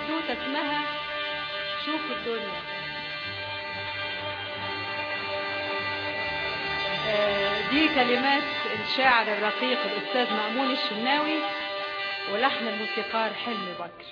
حدوتة اسمها شوف الدنيا آه، دي كلمات الشاعر الرقيق الأستاذ مأمون الشناوي ولحن الموسيقار حلمي بكر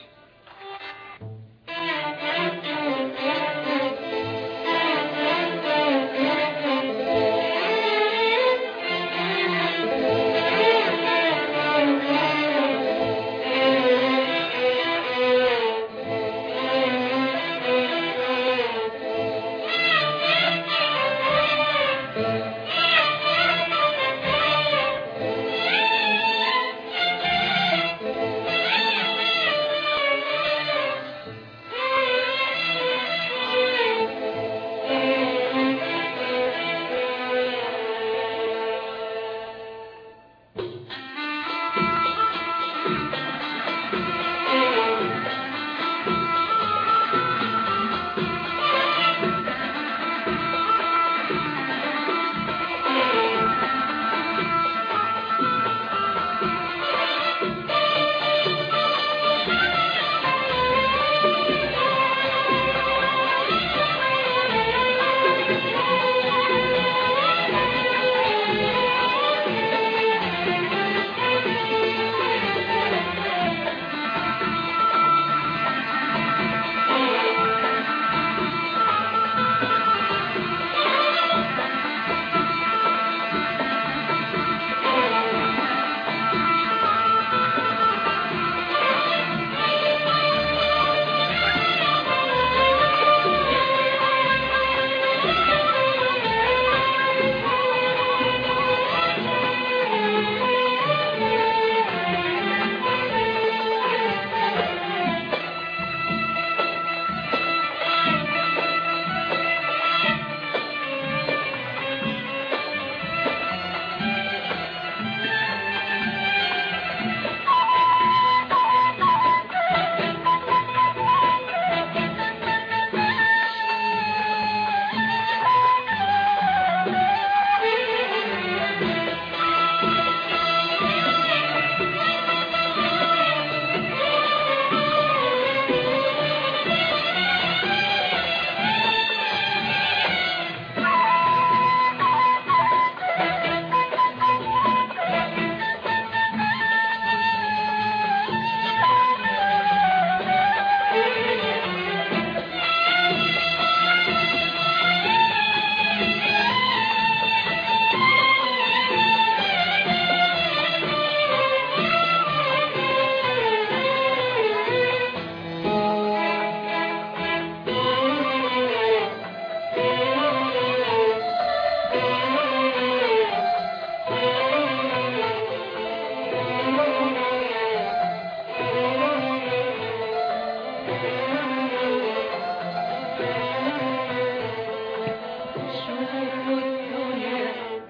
شوفوا الدنيا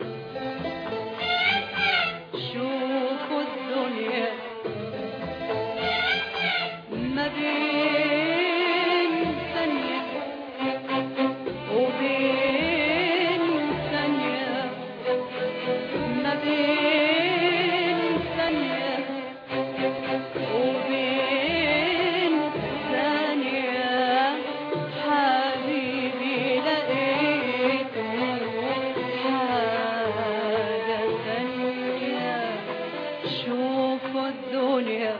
شوفوا الدنيا ما بين ثانية وبين ثانية ما بين ثانية وبين ثانية حبيبي لقيته حاجة ثانية شوفوا الدنيا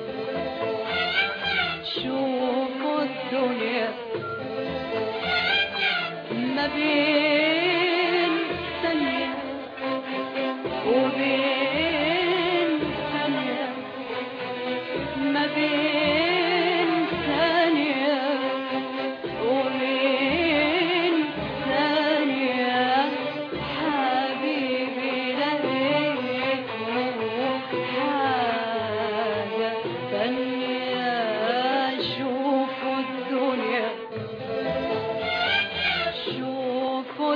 شوفوا الدنيا ما بين ثانية وبين ثانية ما بين ثانية وبين ثانية حبيبي لقيته حاجة ثانية شوفوا الدنيا شوفوا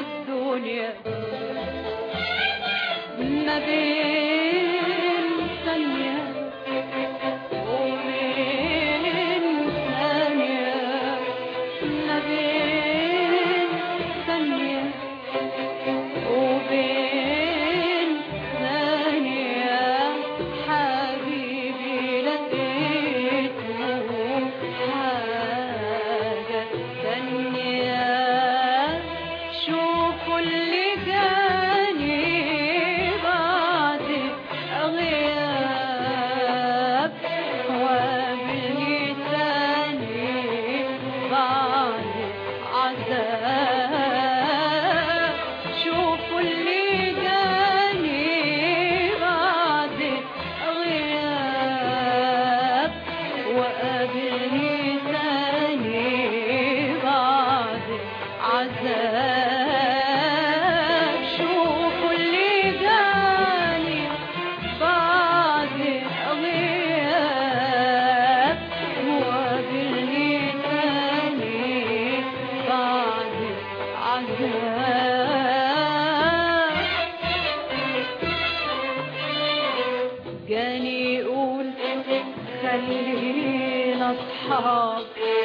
خلينا اصحاب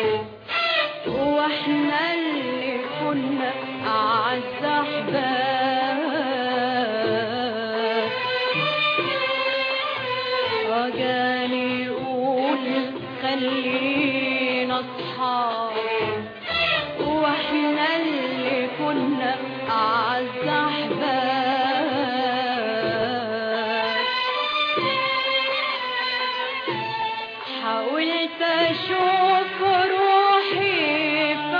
واحنا اللي كنا اعز احباب وجاني يقول خلينا اصحاب واحنا اللي كنا اعز احباب حاولت اشوف روحي في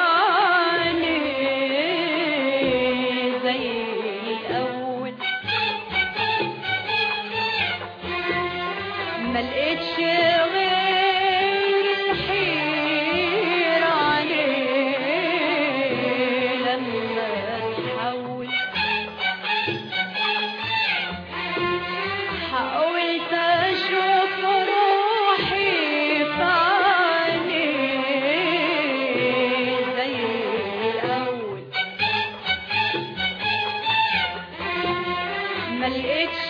عينيه زي الاول ما لقيتش غير الحيرة عليه لما تحول حاولت اشوف روحي في عينيه زي الاول ما لقيتش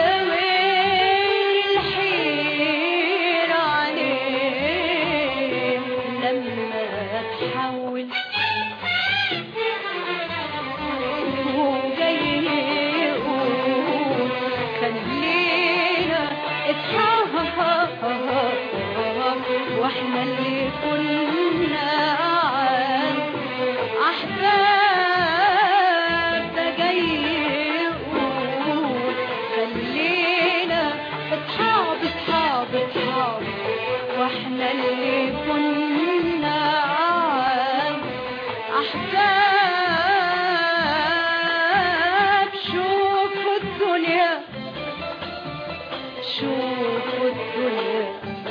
غير الحيرة عليه لما تحول وجاي يقول خلينا اصحاب واحنا اللي كنا عن احباب ده جاي يقول خلينا اصحاب اصحاب اصحاب واحنا اللي كنا عن احباب شوفوا الدنيا شوفوا الدنيا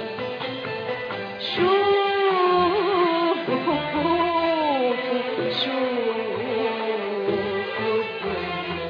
شوفوا شوفوا الدنيا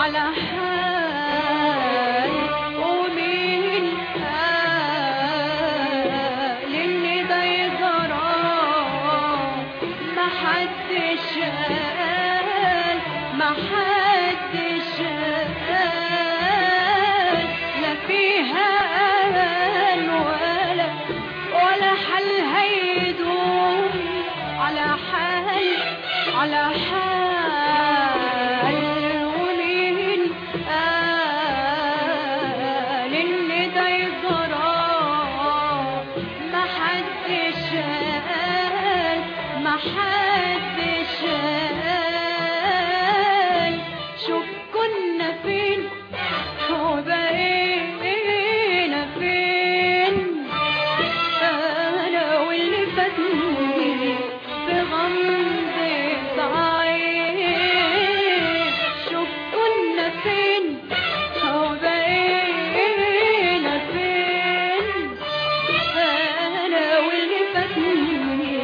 على حال ومين قال ان ده يجرى ما حدش قال ما حدش قال لا فيها امل ولا ولا حل هيدوم على حال على حال ومين قال ان ده يجرى ما حدش قال ما حدش قال شوف كنا فين وبقينا فين انا واللي فاتني بغمضة عين شوف كنا فين وبقينا فين انا واللي فاتني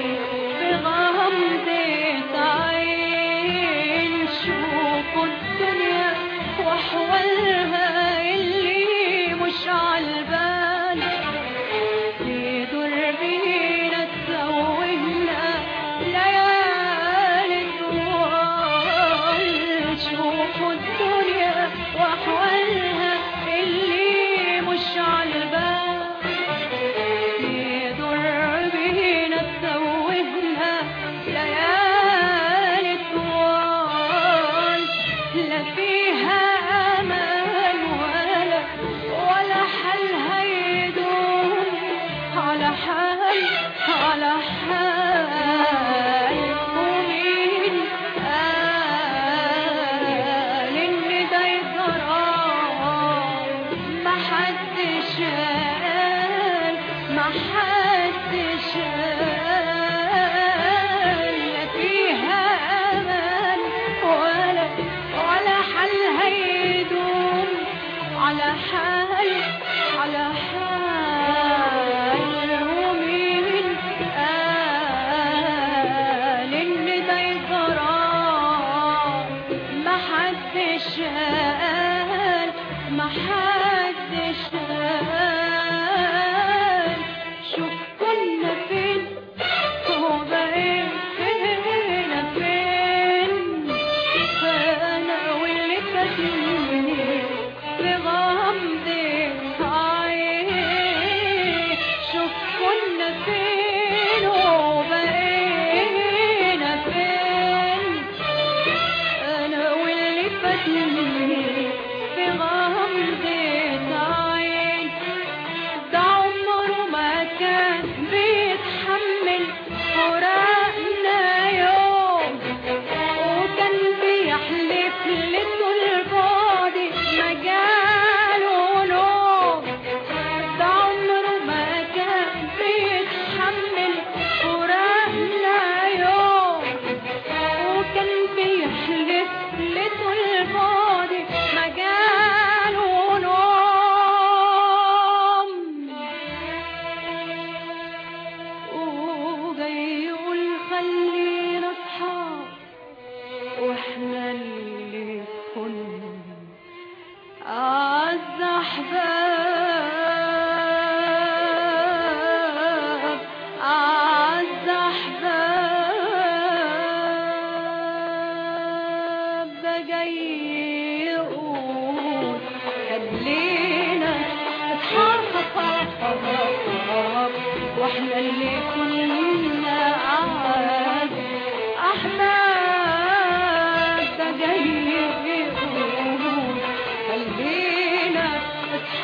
بغمضة عين شوفوا الدنيا واحوالها اللي مش عالبال يدور بينا تسوينا ليالي طوال شوفوا الدنيا واحوالها اللي مش عالبال يدور بينا تسوينا ليالي طوال لا فيها امل ولا ولا حل هيدوم على حال على حال ومين قال ان ده يجرى ما حدش قال ما حدش قال لا فيها امل ولا ولا حل هيدوم على حال على حال ومين قال ان ده يجرى ما حدش قال ما حدش قال شوف كنا فين وبقينا فين انا واللي فاتني بغمضة عين شوف كنا فين وبقينا فين انا واللي فاتني بغمضة عين ده عمره ما كان بيتحمل فراقنا يوم وكان بيحلف لطول بعدي ما جاله نوم ده عمره ما كان بيتحمل فراقنا يوم وكان بيحلف لطول بعدي ما جاله نوم وجاي يقول خلينا اصحاب واحنا اللي كنا أعز أحباب أعز أحباب ده جاي يقول خلينا أصحاب واحنا اللي كنا أعز أحباب ده جاي يقول خلينا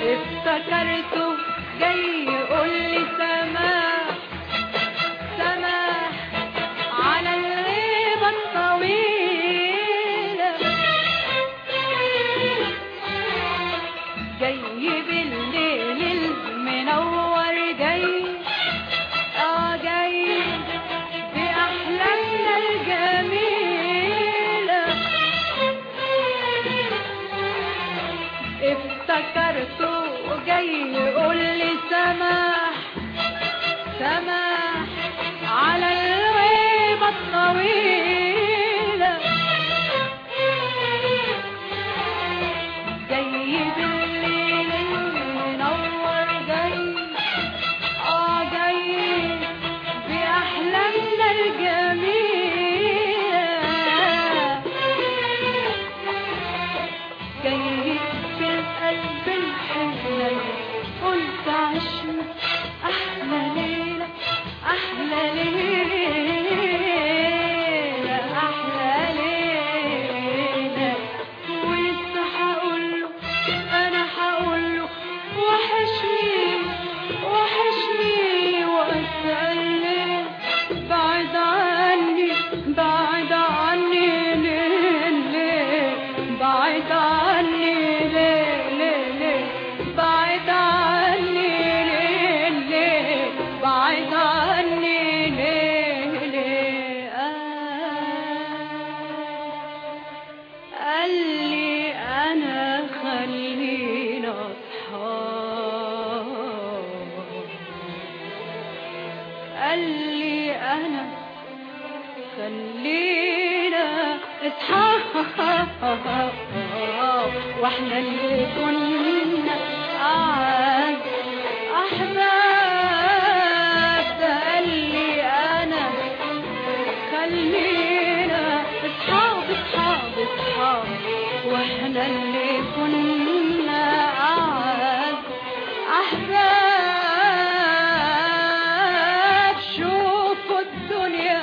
افتكرته جاي يقول لي سماح سماح على الغيبة الطويلة جاي بالليل المنور جاي اه جاي بأحلامنا الجميلة افتكرته جاي يقول لي سماح سماح على الغيبة الطويلة جاي بالليل المنور جاي اه جاي بأحلامنا الجميلة جاي في القلب الحزن قلت عشنا أحلى ليلة أحلى ليلة أحلى ليلة ولسه هقوله أنا هقوله وحشني وحشني وأسأل ليه بعد عني بعد عني ليه ليه بعد عني ليه ليه ليه بعد عني ليه ليه بعد عني ليه ليه آه قال لي أنا خلينا أصحاب قال لي أنا خلينا اصحاب واحنا اللي كنا أعز أحباب ده قال لي أنا خلينا اصحاب اصحاب اصحاب واحنا اللي كنا أعز أحباب شوفوا الدنيا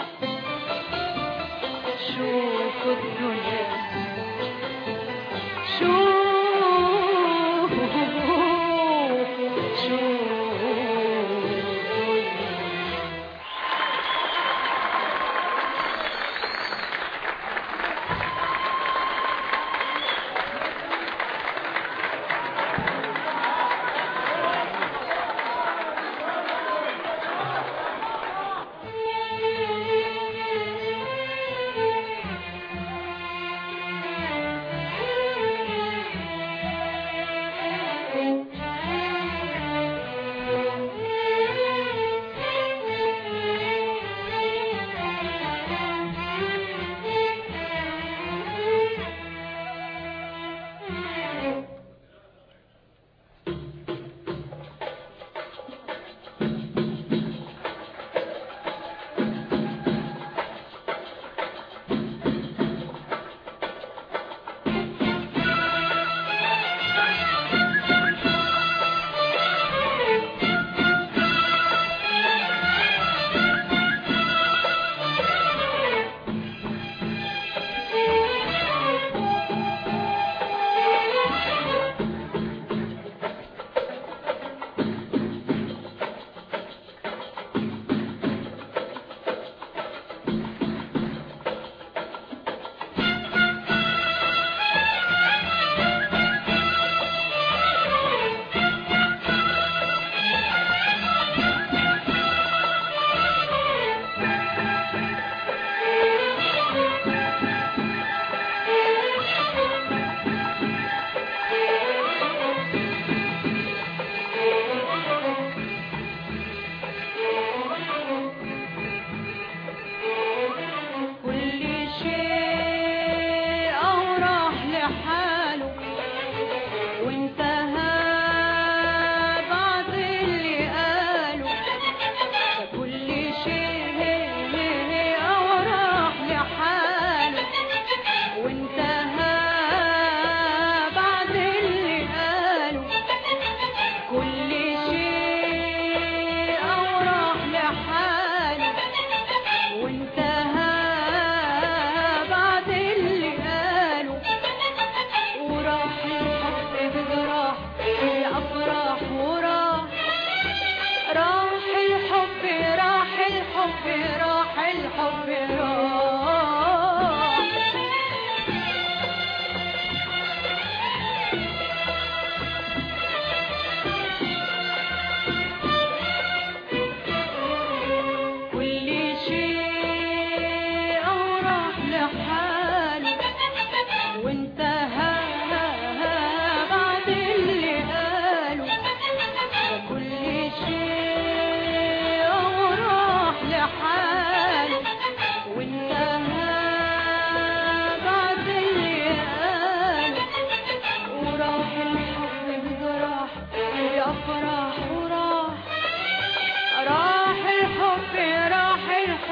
شوفوا الدنيا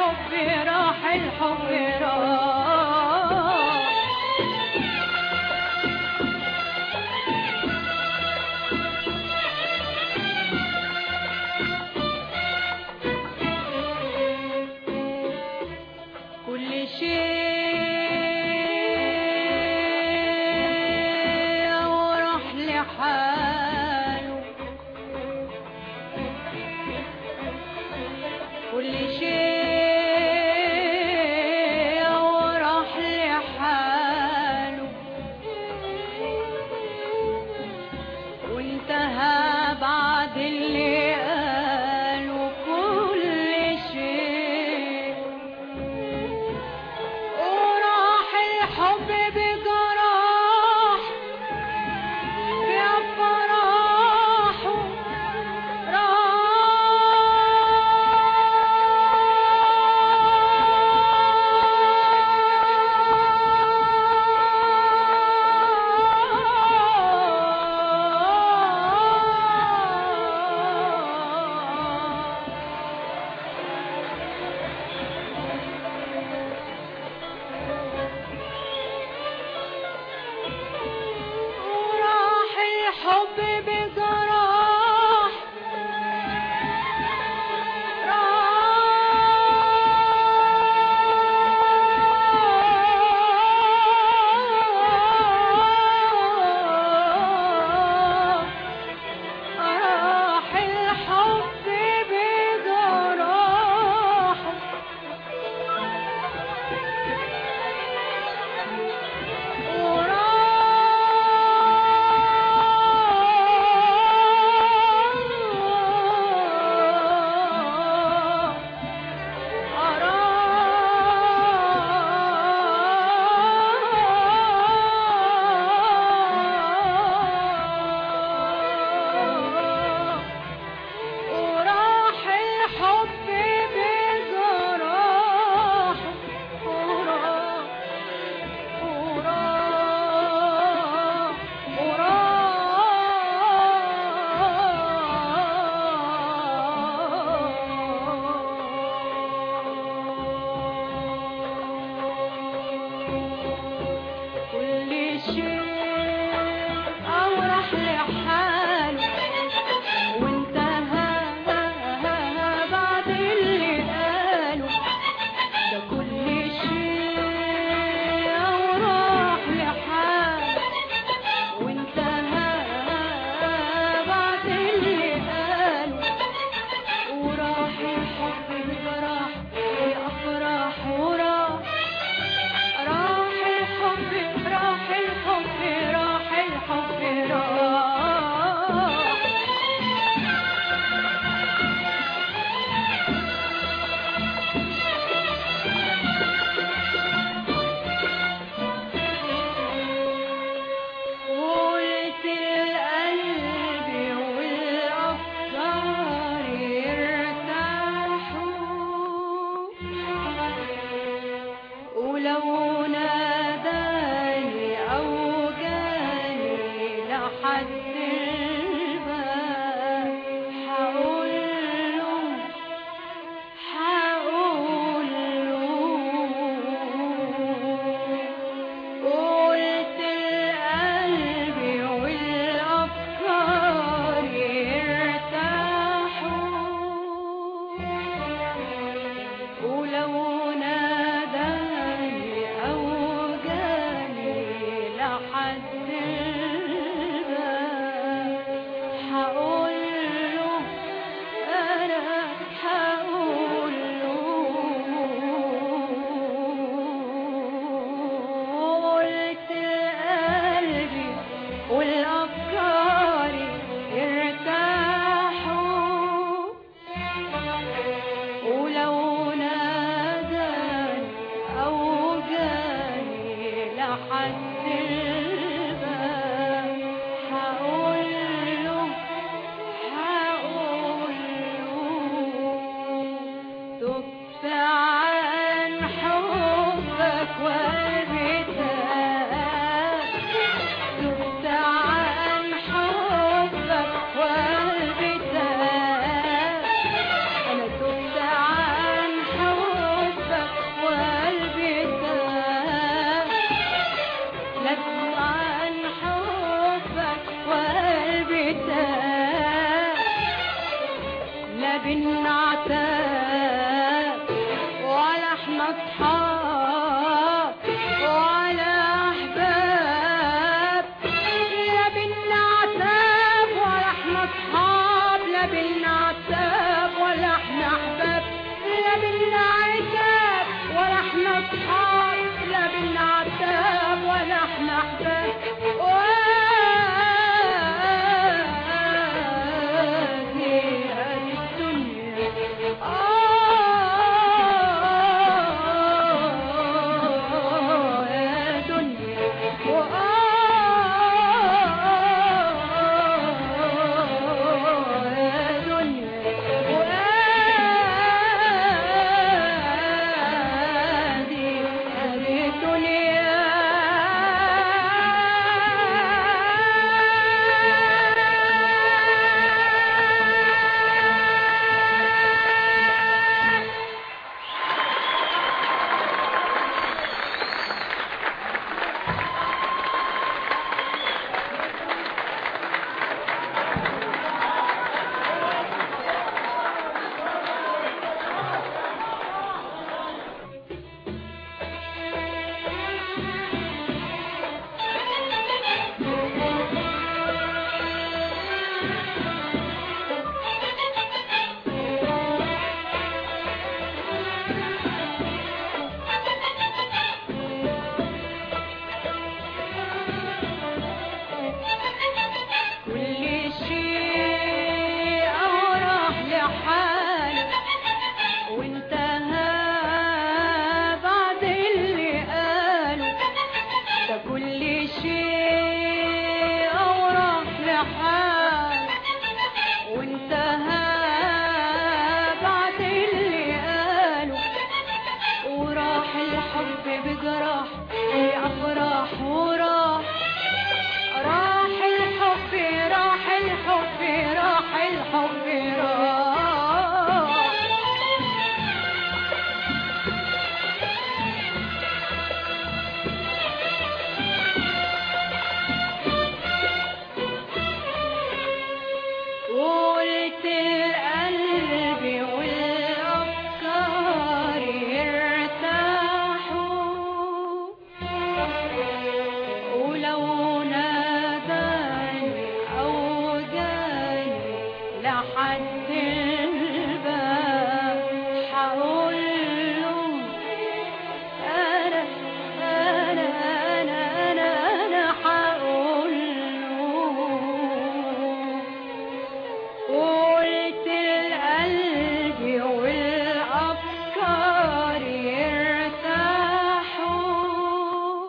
الحب راح الحب راح كل شيء وراح لحاله كل شيء بينا عتاب ولا احنا اصحاب ولا احباب لا بينا عتاب ولا احنا اصحاب لا بينا عتاب ولا احنا احباب لا بينا عتاب ولا احنا اصحاب لا بينا عتاب ولا احنا احباب وادي هذه الدنيا آه يا دنيا وآه يا دنيا وآدي هذه الدنيا كل شيء راح لحاله وانتهى بعد اللي قاله ده كل شيء راح لحاله وانتهى بعد اللي قاله وراح الحب بجراح بأفراح وراح راح الحب راح الحب راح الحب راح قلت القلب والأفكار يرتاحوا ولو ناداني أو جاني لحد الباب حقول له أنا أنا أنا أنا أنا حقول له قلت القلب والأفكار يرتاحوا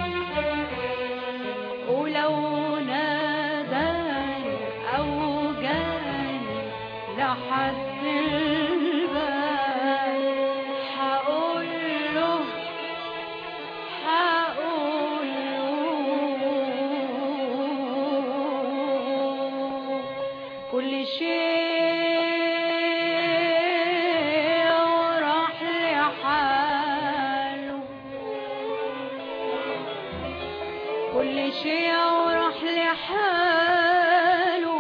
ولو ناداني أو جاني لحد الباب حقول له حقول له كل شيء راح لحاله كل شيء راح لحاله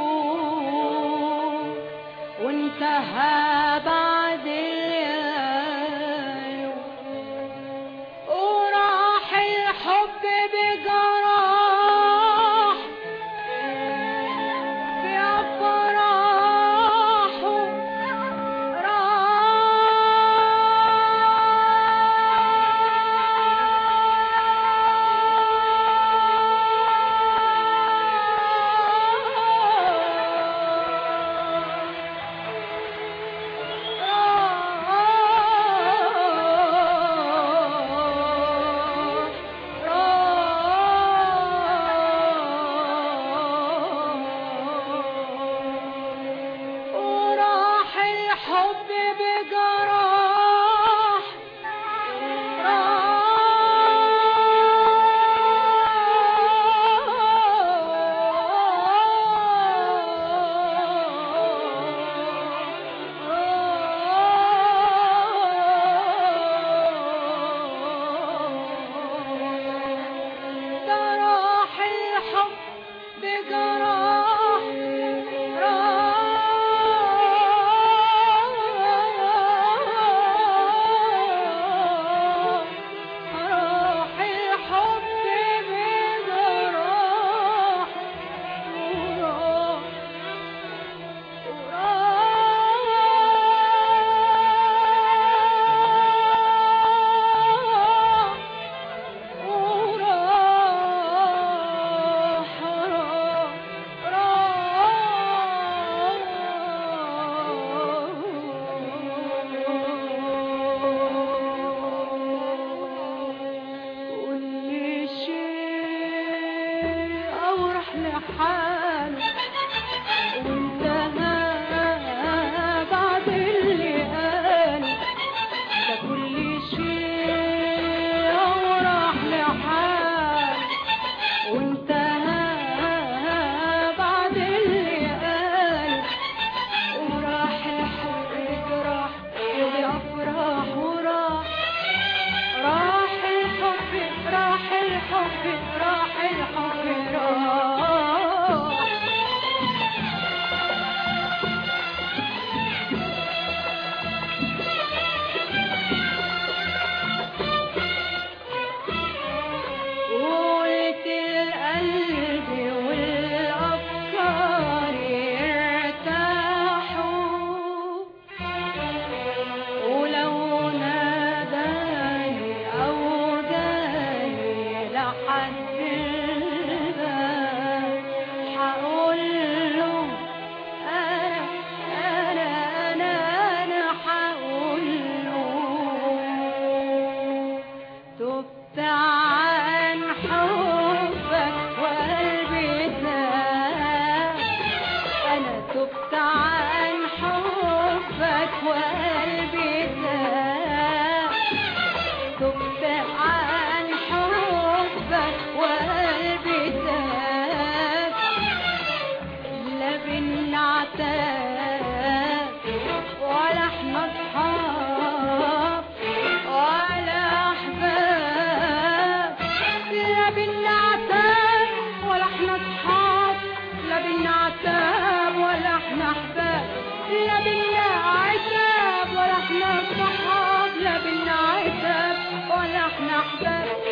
وانتهى بعد اللي قاله وراح الحب بجراح بأفراحه تبت عن حبك وقلبي تاب تبت عن حبك وقلبي تاب لا بالنعتاب ولا احنا اصحاب ولا احباب لا بالنعتاب ولا احنا اصحاب لا بالنعتاب ولا احنا احباب لا بالنعتاب ولا احنا اصحاب لا بالنعتاب ولا احنا احباب